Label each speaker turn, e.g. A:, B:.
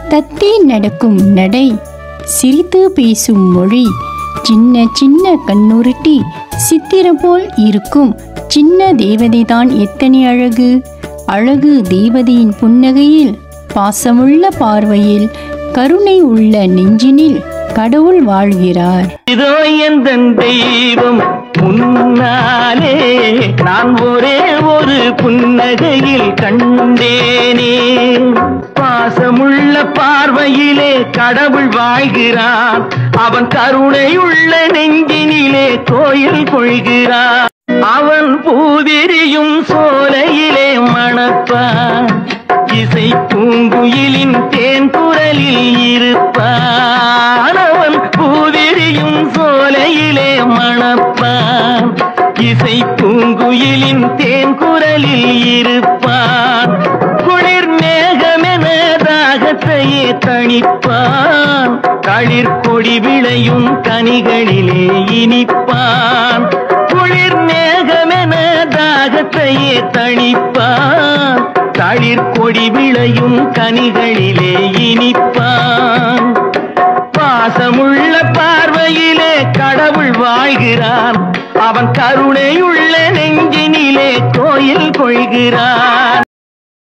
A: தத்தி நடக்கும் நடை சிரித்து பேசும் மொழி சின்ன சின்ன கண்ணுருட்டி சித்திரம் போல் இருக்கும் சின்ன தேவதைதான் எத்தனை அழகு அழகு தேவதையின் புன்னகையில் பாசமுள்ள பார்வையில் கருணை உள்ள நெஞ்சினில் கடவுள் வாழ்கிறார்
B: இதோ எந்த தெய்வம் முன்னாலே நான் ஒரே ஒரு புன்னகையில் கண்டேனே பாசமுள்ள பார்வையிலே கடவுள் வாழ்கிறான் அவன் கருணையுள்ள நெஞ்சினிலே கோயில் கொள்கிறான் அவன் பூவிரியும் சோலையிலே மணப்பான் இசை பூங்குயிலின் தேன் குரலில் இருப்பான் அவன் பூவிரியும் சோலையிலே மணப்பான் இசை பூங்குயிலின் தேன் குரலில் இருப்பான் குளிர் மேகமென தாகத்தையே தணிப்பான் களிர் கொடி விளையும் கனிகளிலே இனிப்பான் குளிர் மேகமென தாகத்தையே தணிப்பான் களிர் கொடி விளையும் கனிகளிலே இனிப்பான் பாசமுள்ள பார்வையிலே கடவுள் வாழ்கிறான் அவன் கருணையுள்ள நெஞ்சினிலே கோயில் கொள்கிறான்